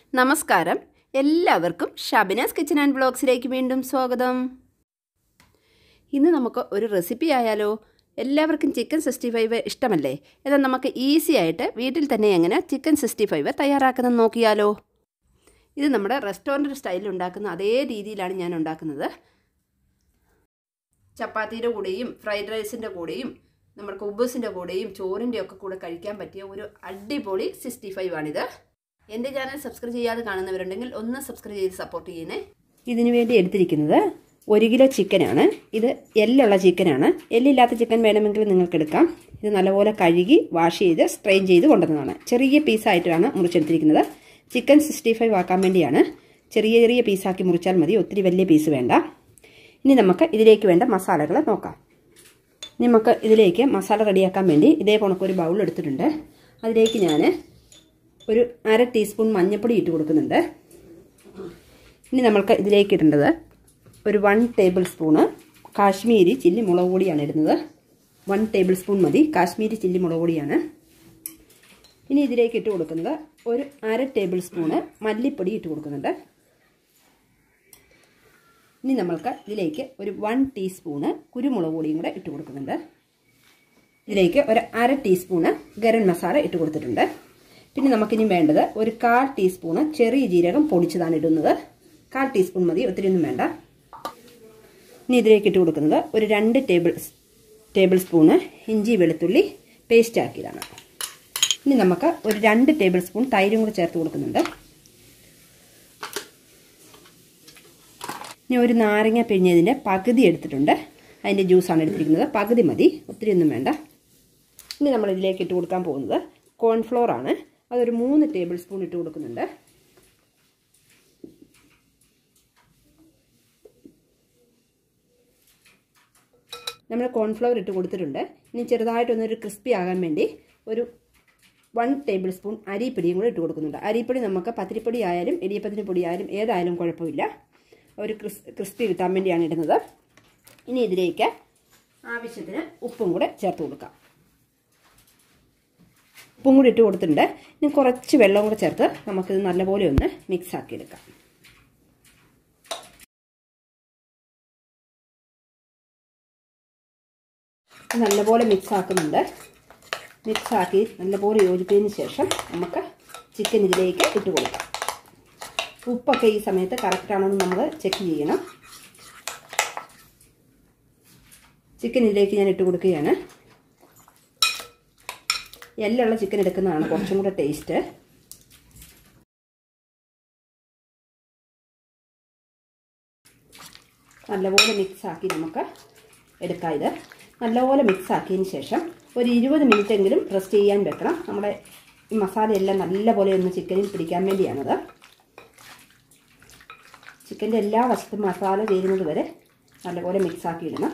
നമസ്കാരം എല്ലാവർക്കും ഷബിനാസ് kitchen and ബ്ലോഗ്സിലേക്ക് വീണ്ടും സ്വാഗതം ഇന്ന് നമുക്ക് ഒരു റെസിപ്പി ആയാലോ എല്ലാവർക്കും ചിക്കൻ സിക്സ്റ്റി ഫൈവ് ഇഷ്ടമല്ലേ എന്നാൽ നമുക്ക് ഈസി ആയിട്ട് വീട്ടിൽ തന്നെ എങ്ങനെ ചിക്കൻ സിക്സ്റ്റി ഫൈവ് തയ്യാറാക്കുന്നത് നോക്കിയാലോ ഇത് നമ്മുടെ റെസ്റ്റോറൻറ്റ് സ്റ്റൈലിൽ ഉണ്ടാക്കുന്ന അതേ രീതിയിലാണ് ഞാൻ ഉണ്ടാക്കുന്നത് ചപ്പാത്തിയുടെ കൂടെയും ഫ്രൈഡ് റൈസിൻ്റെ കൂടെയും നമ്മുടെ കുബൂസിൻ്റെ കൂടെയും ചോറിൻ്റെ ഒക്കെ കൂടെ കഴിക്കാൻ പറ്റിയ ഒരു അടിപൊളി സിക്സ്റ്റി ഫൈവ് ആണിത് എൻ്റെ ചാനൽ സബ്സ്ക്രൈബ് ചെയ്യാതെ കാണുന്നവരുണ്ടെങ്കിൽ ഒന്ന് സബ്സ്ക്രൈബ് ചെയ്ത് സപ്പോർട്ട് ചെയ്യണേ ഇതിനു വേണ്ടി എടുത്തിരിക്കുന്നത് ഒരു കിലോ ചിക്കനാണ് ഇത് എല്ലുള്ള ചിക്കനാണ് എല്ലില്ലാത്ത ചിക്കൻ വേണമെങ്കിൽ നിങ്ങൾക്ക് എടുക്കാം ഇത് നല്ലപോലെ കഴുകി വാഷ് ചെയ്ത് സ്ട്രെയിൻ ചെയ്ത് കൊണ്ടുവന്നതാണ് ചെറിയ പീസായിട്ടാണ് മുറിച്ചെടുത്തിരിക്കുന്നത് ചിക്കൻ സിക്സ്റ്റി ഫൈവ് ആക്കാൻ വേണ്ടിയാണ് ചെറിയ ചെറിയ പീസാക്കി മുറിച്ചാൽ മതി ഒത്തിരി വലിയ പീസ് വേണ്ട ഇനി നമുക്ക് ഇതിലേക്ക് വേണ്ട മസാലകൾ നോക്കാം നമുക്ക് ഇതിലേക്ക് മസാല റെഡിയാക്കാൻ വേണ്ടി ഇതേ കണക്കൊരു ബൗൾ എടുത്തിട്ടുണ്ട് അതിലേക്ക് ഞാൻ ഒരു അര ടീസ്പൂൺ മഞ്ഞൾപ്പൊടി ഇട്ട് കൊടുക്കുന്നുണ്ട് ഇനി നമ്മൾക്ക് ഇതിലേക്ക് ഇടേണ്ടത് ഒരു one tablespoon Kashmiri chilli മുളക് പൊടിയാണ് ഇടുന്നത് വൺ ടേബിൾ സ്പൂൺ മതി കാശ്മീരി ചില്ലി മുളക് പൊടിയാണ് ഇനി ഇതിലേക്ക് ഇട്ട് കൊടുക്കുന്നത് ഒരു അര ടേബിൾ സ്പൂണ് മല്ലിപ്പൊടി ഇട്ട് കൊടുക്കുന്നുണ്ട് ഇനി നമ്മൾക്ക് ഇതിലേക്ക് ഒരു വൺ ടീസ്പൂണ് കുരുമുളക് പൊടിയും കൂടെ ഇട്ട് കൊടുക്കുന്നുണ്ട് ഇതിലേക്ക് ഒരു അര ടീസ്പൂണ് ഗരം മസാല ഇട്ട് കൊടുത്തിട്ടുണ്ട് പിന്നെ നമുക്കിനി വേണ്ടത് ഒരു കാൽ ടീസ്പൂണ് ചെറിയ ജീരകം പൊടിച്ചതാണ് ഇടുന്നത് കാൽ ടീസ്പൂൺ മതി ഒത്തിരി ഒന്നും വേണ്ട ഇനി ഇതിലേക്ക് ഇട്ട് കൊടുക്കുന്നത് ഒരു രണ്ട് ടേബിൾ ടേബിൾ സ്പൂണ് ഇഞ്ചി വെളുത്തുള്ളി പേസ്റ്റ് ആക്കിയതാണ് ഇനി നമുക്ക് ഒരു രണ്ട് ടേബിൾ സ്പൂൺ തൈരും കൂടെ ചേർത്ത് കൊടുക്കുന്നുണ്ട് ഇനി ഒരു നാരങ്ങ പിഴിഞ്ഞതിൻ്റെ പകുതി എടുത്തിട്ടുണ്ട് അതിൻ്റെ ജ്യൂസാണ് എടുത്തിരിക്കുന്നത് പകുതി മതി ഒത്തിരി ഒന്നും വേണ്ട ഇനി നമ്മൾ ഇതിലേക്ക് ഇട്ട് കൊടുക്കാൻ പോകുന്നത് കോൺഫ്ലോർ ആണ് അതൊരു മൂന്ന് ടേബിൾ സ്പൂൺ ഇട്ട് കൊടുക്കുന്നുണ്ട് നമ്മൾ കോൺഫ്ലവർ ഇട്ട് കൊടുത്തിട്ടുണ്ട് ഇനി ചെറുതായിട്ടൊന്നൊരു ക്രിസ്പി ആകാൻ വേണ്ടി ഒരു വൺ ടേബിൾ സ്പൂൺ അരിപ്പൊടിയും കൂടെ ഇട്ട് കൊടുക്കുന്നുണ്ട് അരിപ്പൊടി നമുക്ക് പത്തിരിപ്പൊടി ആയാലും ഇടിയപ്പത്തിന് പൊടി ആയാലും ഏതായാലും കുഴപ്പമില്ല ഒരു ക്രിസ് ക്രിസ്പി കിട്ടാൻ വേണ്ടിയാണ് ഇടുന്നത് ഇനി ഇതിലേക്ക് ആവശ്യത്തിന് ഉപ്പും കൂടെ ചേർത്ത് കൊടുക്കാം ഉപ്പും കൂടി ഇട്ട് കൊടുത്തിട്ടുണ്ട് ഇനി കുറച്ച് വെള്ളം കൂടെ ചേർത്ത് നമുക്കിത് നല്ലപോലെ ഒന്ന് മിക്സ് ആക്കി എടുക്കാം നല്ലപോലെ മിക്സ് ആക്കുന്നുണ്ട് മിക്സ് ആക്കി നല്ലപോലെ യോജിപ്പിച്ചതിന് ശേഷം നമുക്ക് ചിക്കൻ ഇതിലേക്ക് ഇട്ട് കൊടുക്കാം ഉപ്പൊക്കെ ഈ സമയത്ത് കറക്റ്റാണെന്ന് നമ്മൾ ചെക്ക് ചെയ്യണം ചിക്കൻ ഇതിലേക്ക് ഞാൻ ഇട്ട് കൊടുക്കുകയാണ് എല്ലുള്ള ചിക്കൻ എടുക്കുന്നതാണ് കുറച്ചും കൂടെ ടേസ്റ്റ് നല്ലപോലെ മിക്സ് ആക്കി നമുക്ക് എടുക്കാം ഇത് നല്ലപോലെ മിക്സ് ആക്കിയതിന് ശേഷം ഒരു ഇരുപത് മിനിറ്റ് എങ്കിലും റെസ്റ്റ് ചെയ്യാൻ വെക്കണം നമ്മുടെ ഈ മസാലയെല്ലാം നല്ലപോലെ ഒന്ന് ചിക്കനിൽ പിടിക്കാൻ വേണ്ടിയാണത് ചിക്കൻ്റെ എല്ലാ വശത്തും മസാല ചേരുന്നത് വരെ നല്ലപോലെ മിക്സ് ആക്കി ഇടണം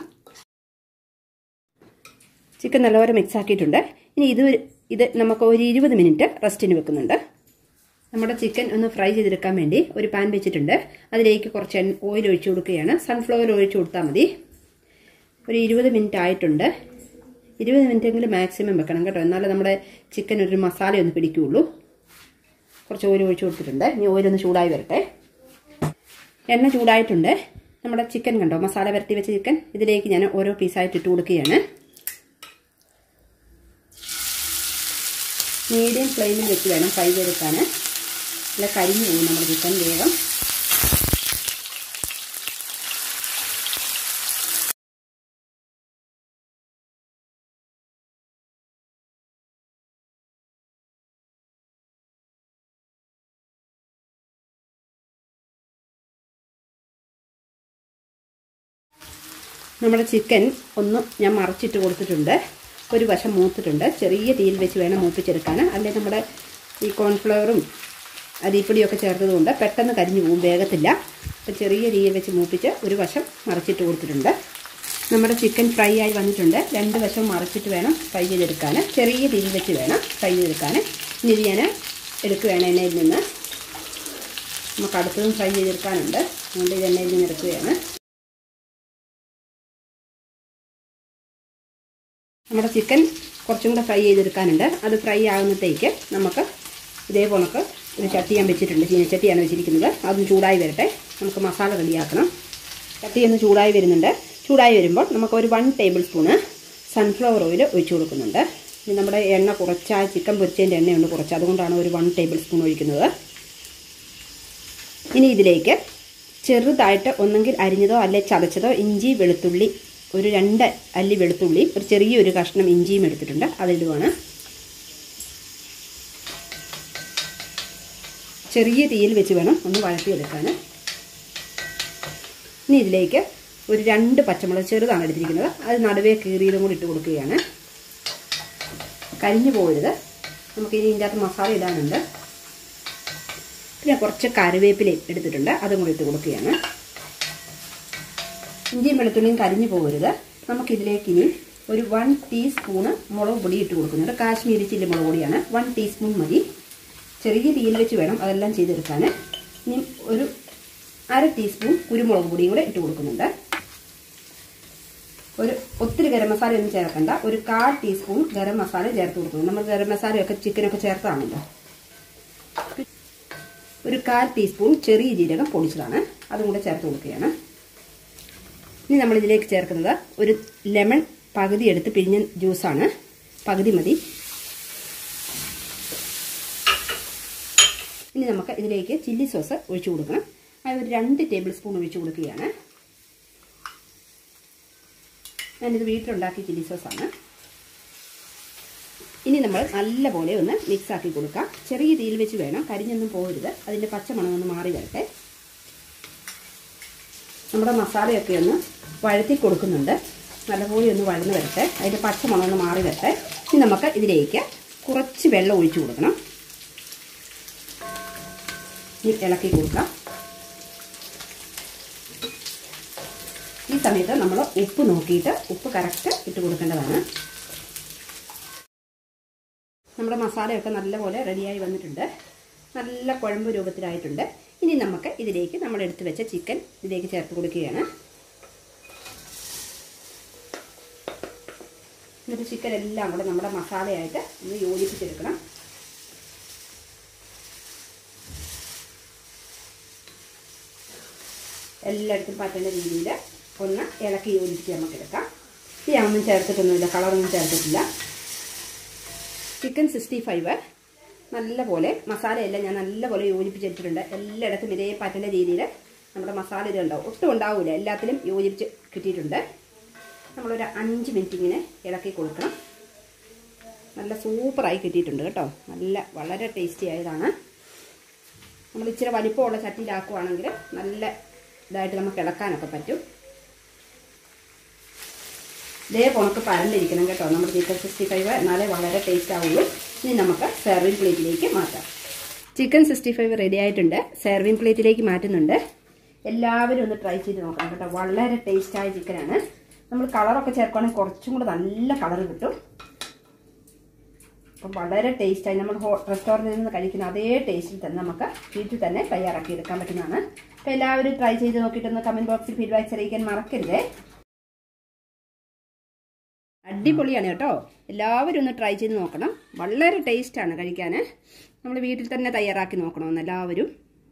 ചിക്കൻ നല്ലപോലെ മിക്സ് ആക്കിയിട്ടുണ്ട് ഇനി ഇത് ഇത് നമുക്ക് ഒരു ഇരുപത് മിനിറ്റ് റെസ്റ്റിന് വെക്കുന്നുണ്ട് നമ്മുടെ ചിക്കൻ ഒന്ന് ഫ്രൈ ചെയ്തെടുക്കാൻ വേണ്ടി ഒരു പാൻ വെച്ചിട്ടുണ്ട് അതിലേക്ക് കുറച്ച് ഓയിൽ ഒഴിച്ചു കൊടുക്കുകയാണ് സൺഫ്ലവർ ഒഴിച്ചു കൊടുത്താൽ മതി ഒരു ഇരുപത് മിനിറ്റ് ആയിട്ടുണ്ട് ഇരുപത് മിനിറ്റ് എങ്കിലും മാക്സിമം വെക്കണം കേട്ടോ എന്നാലേ നമ്മുടെ ചിക്കൻ ഒരു മസാല ഒന്ന് പിടിക്കുകയുള്ളൂ കുറച്ച് ഓയിൽ ഒഴിച്ചു കൊടുത്തിട്ടുണ്ട് ഇനി ഓയിലൊന്ന് ചൂടായി വരട്ടെ എണ്ണ ചൂടായിട്ടുണ്ട് നമ്മുടെ ചിക്കൻ കണ്ടോ മസാല വരട്ടി വെച്ച ചിക്കൻ ഇതിലേക്ക് ഞാൻ ഓരോ പീസായിട്ട് ഇട്ട് കൊടുക്കുകയാണ് മീഡിയം ഫ്ലെയിമിൽ വെച്ച് വേണം ഫ്രൈ ചെയ്തെടുക്കാൻ അല്ല കരിഞ്ഞു പോകും നമ്മുടെ ചിക്കൻ വേഗം നമ്മുടെ ചിക്കൻ ഒന്ന് ഞാൻ മറച്ചിട്ട് കൊടുത്തിട്ടുണ്ട് ഒരു വശം മൂത്തിട്ടുണ്ട് ചെറിയ തീയിൽ വെച്ച് വേണം മൂപ്പിച്ചെടുക്കാൻ അല്ലെങ്കിൽ നമ്മുടെ ഈ കോൺഫ്ലവറും അരിപ്പൊടിയൊക്കെ ചേർത്തതുകൊണ്ട് പെട്ടെന്ന് കരിഞ്ഞു പോകും വേഗത്തില്ല അപ്പോൾ ചെറിയ തീയിൽ വെച്ച് മൂപ്പിച്ച് ഒരു വശം മറച്ചിട്ട് കൊടുത്തിട്ടുണ്ട് നമ്മുടെ ചിക്കൻ ഫ്രൈ ആയി വന്നിട്ടുണ്ട് രണ്ട് വശം മറച്ചിട്ട് വേണം ഫ്രൈ ചെയ്തെടുക്കാൻ ചെറിയ തീയിൽ വെച്ച് വേണം ഫ്രൈ ചെയ്തെടുക്കാൻ ഇനി ഇത് ഞാൻ എടുക്കുകയാണ് എണ്ണയിൽ നിന്ന് നമുക്ക് അടുത്തതും ഫ്രൈ ചെയ്തെടുക്കാനുണ്ട് അതുകൊണ്ട് ഇത് എണ്ണയിൽ നിന്ന് എടുക്കുകയാണ് നമ്മുടെ ചിക്കൻ കുറച്ചും കൂടെ ഫ്രൈ ചെയ്തെടുക്കാനുണ്ട് അത് ഫ്രൈ ആകുന്നത്തേക്ക് നമുക്ക് ഇതേ കണക്ക് ഒരു ചട്ടി ഞാൻ വെച്ചിട്ടുണ്ട് ചീനച്ചട്ടിയാണ് വെച്ചിരിക്കുന്നത് അതൊന്ന് ചൂടായി വരട്ടെ നമുക്ക് മസാല റെഡിയാക്കണം ചട്ടി ഒന്ന് ചൂടായി വരുന്നുണ്ട് ചൂടായി വരുമ്പോൾ നമുക്ക് ഒരു one tablespoon sunflower oil ഒഴിച്ചു കൊടുക്കുന്നുണ്ട് ഇനി നമ്മുടെ എണ്ണ കുറച്ച് ആ ചിക്കൻ പൊരിച്ചതിൻ്റെ എണ്ണയുണ്ട് കുറച്ച് അതുകൊണ്ടാണ് ഒരു വൺ ടേബിൾ സ്പൂൺ ഒഴിക്കുന്നത് ഇനി ഇതിലേക്ക് ചെറുതായിട്ട് ഒന്നെങ്കിൽ അരിഞ്ഞതോ അല്ലെ ചതച്ചതോ ഇഞ്ചി വെളുത്തുള്ളി ഒരു രണ്ട് അല്ലി വെളുത്തുള്ളി ഒരു ചെറിയൊരു കഷ്ണം ഇഞ്ചിയും എടുത്തിട്ടുണ്ട് അതിടുവാണ് ചെറിയ തീയിൽ വെച്ച് വേണം ഒന്ന് വഴറ്റിയെടുക്കാൻ ഇനി ഇതിലേക്ക് ഒരു രണ്ട് പച്ചമുളക് ചെറുതാണ് എടുത്തിരിക്കുന്നത് അത് നടുവേ കീറിയതും കൂടി ഇട്ട് കൊടുക്കുകയാണ് കരിഞ്ഞു പോകരുത് നമുക്ക് ഇനി ഇതിൻ്റെ അകത്ത് മസാല ഇടാനുണ്ട് പിന്നെ കുറച്ച് കറിവേപ്പിലയും എടുത്തിട്ടുണ്ട് അതും കൂടി ഇട്ട് കൊടുക്കുകയാണ് ഇഞ്ചിയും വെളുത്തുള്ളിയും കരിഞ്ഞു പോകരുത് നമുക്കിതിലേക്ക് ഇനി ഒരു വൺ ടീസ്പൂണ് മുളക് പൊടി ഇട്ട് കൊടുക്കുന്നുണ്ട് കാശ്മീരി ചില്ലി മുളക് പൊടിയാണ് വൺ ടീസ്പൂൺ മതി ചെറിയ തീയിൽ വെച്ച് വേണം അതെല്ലാം ചെയ്തെടുക്കാൻ ഇനി ഒരു അര ടീസ്പൂൺ കുരുമുളക് പൊടിയും കൂടെ ഇട്ട് കൊടുക്കുന്നുണ്ട് ഒരു ഒത്തിരി ഗരം മസാല ഒന്നും ചേർക്കണ്ട ഒരു കാൽ ടീസ്പൂൺ ഗരം മസാല ചേർത്ത് കൊടുക്കുന്നു നമ്മൾ ഗരം മസാലയൊക്കെ ചിക്കനൊക്കെ ചേർത്താണല്ലോ ഒരു കാൽ ടീസ്പൂൺ ചെറിയ ജീരകം പൊടിച്ചതാണ് അതും കൂടെ ചേർത്ത് കൊടുക്കുകയാണ് ഇനി നമ്മൾ ഇതിലേക്ക് ചേർക്കുന്നത് ഒരു ലെമൺ പകുതി എടുത്ത് പിഴിഞ്ഞ ജ്യൂസാണ് പകുതി മതി ഇനി നമുക്ക് ഇതിലേക്ക് ചില്ലി സോസ് ഒഴിച്ചു കൊടുക്കണം അത് ഒരു രണ്ട് ടേബിൾ സ്പൂൺ ഒഴിച്ചു കൊടുക്കുകയാണ് ഞാനിത് വീട്ടിലുണ്ടാക്കിയ ചില്ലി സോസാണ് ഇനി നമ്മൾ നല്ലപോലെ ഒന്ന് മിക്സ് ആക്കി കൊടുക്കാം ചെറിയ തീയിൽ വെച്ച് വേണം കരിഞ്ഞൊന്നും പോകരുത് അതിൻ്റെ പച്ചമണം ഒന്ന് മാറി വരട്ടെ നമ്മുടെ മസാലയൊക്കെ ഒന്ന് വഴറ്റി കൊടുക്കുന്നുണ്ട് നല്ലപോലെ ഒന്ന് വഴന്ന് വരട്ടെ അതിൻ്റെ പച്ചമണം ഒന്ന് മാറി വരട്ടെ ഇനി നമുക്ക് ഇതിലേക്ക് കുറച്ച് വെള്ളം ഒഴിച്ചു കൊടുക്കണം ഇനി ഇളക്കി കൊടുക്കാം ഈ സമയത്ത് നമ്മൾ ഉപ്പ് നോക്കിയിട്ട് ഉപ്പ് കറക്റ്റ് ഇട്ട് കൊടുക്കേണ്ടതാണ് നമ്മുടെ മസാലയൊക്കെ നല്ലപോലെ റെഡിയായി വന്നിട്ടുണ്ട് നല്ല കുഴമ്പ് രൂപത്തിലായിട്ടുണ്ട് ഇനി നമുക്ക് ഇതിലേക്ക് നമ്മൾ എടുത്തു വെച്ച ചിക്കൻ ഇതിലേക്ക് ചേർത്ത് കൊടുക്കുകയാണ് എന്നിട്ട് ചിക്കൻ എല്ലാം കൂടെ നമ്മുടെ മസാലയായിട്ട് ഒന്ന് യോജിപ്പിച്ചെടുക്കണം എല്ലായിടത്തും പറ്റുന്ന രീതിയിൽ ഒന്ന് ഇളക്കി യോജിപ്പിച്ച് നമുക്ക് എടുക്കാം ഇതൊന്നും ചേർത്തിട്ടൊന്നുമില്ല കളറൊന്നും ചേർത്തിട്ടില്ല ചിക്കൻ സിക്സ്റ്റി ഫൈവ് നല്ലപോലെ മസാലയെല്ലാം ഞാൻ നല്ലപോലെ യോജിപ്പിച്ചെടുത്തിട്ടുണ്ട് എല്ലായിടത്തും ഇതേ പറ്റുന്ന രീതിയിൽ നമ്മുടെ മസാല ഇത് ഉണ്ടാവും ഒട്ടും ഉണ്ടാവില്ല എല്ലാത്തിലും യോജിപ്പിച്ച് കിട്ടിയിട്ടുണ്ട് നമ്മളൊരു അഞ്ച് മിനിറ്റ് ഇങ്ങനെ ഇളക്കി കൊടുക്കണം നല്ല സൂപ്പറായി കിട്ടിയിട്ടുണ്ട് കേട്ടോ നല്ല വളരെ ടേസ്റ്റി ആയതാണ് നമ്മൾ ഇച്ചിരി വലിപ്പമുള്ള ചട്ടിയിലാക്കുവാണെങ്കിൽ നല്ല ഇതായിട്ട് നമുക്ക് ഇളക്കാനൊക്കെ പറ്റും ഇതേ പൊണക്ക് പരന്നിരിക്കണം കേട്ടോ നമ്മുടെ ചിക്കൻ സിക്സ്റ്റി ഫൈവ് എന്നാലേ വളരെ ടേസ്റ്റ് ആവുള്ളൂ ഇനി നമുക്ക് സെർവിങ് പ്ലേറ്റിലേക്ക് മാറ്റാം ചിക്കൻ സിക്സ്റ്റി ഫൈവ് റെഡി ആയിട്ടുണ്ട് സെർവിങ് പ്ലേറ്റിലേക്ക് മാറ്റുന്നുണ്ട് എല്ലാവരും ഒന്ന് ട്രൈ ചെയ്ത് നോക്കാം കേട്ടോ വളരെ ടേസ്റ്റായ ചിക്കനാണ് നമ്മൾ കളറൊക്കെ ചേർക്കുകയാണെങ്കിൽ കുറച്ചും കൂടെ നല്ല കളർ കിട്ടും അപ്പം വളരെ ടേസ്റ്റായി നമ്മൾ ഹോ റെസ്റ്റോറൻറ്റിൽ നിന്ന് കഴിക്കുന്ന അതേ ടേസ്റ്റിൽ തന്നെ നമുക്ക് വീട്ടിൽ തന്നെ തയ്യാറാക്കി എടുക്കാൻ പറ്റുന്നതാണ് അപ്പോൾ എല്ലാവരും ട്രൈ ചെയ്ത് നോക്കിയിട്ടൊന്ന് കമൻറ്റ് ബോക്സിൽ ഫീഡ്ബാക്ക്സ് അറിയിക്കാൻ മറക്കരുതേ അടിപൊളിയാണ് കേട്ടോ എല്ലാവരും ഒന്ന് ട്രൈ ചെയ്ത് നോക്കണം വളരെ ടേസ്റ്റാണ് കഴിക്കാൻ നമ്മൾ വീട്ടിൽ തന്നെ തയ്യാറാക്കി നോക്കണമെന്ന് എല്ലാവരും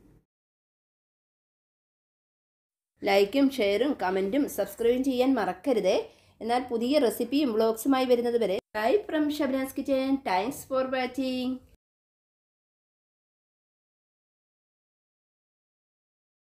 ലൈക്കും ഷെയറും കമൻറ്റും സബ്സ്ക്രൈബും ചെയ്യാൻ മറക്കരുതേ എന്നാൽ പുതിയ റെസിപ്പിയും വ്ളോഗ്സുമായി വരുന്നത് വരെ bye from Shabnas kitchen thanks for watching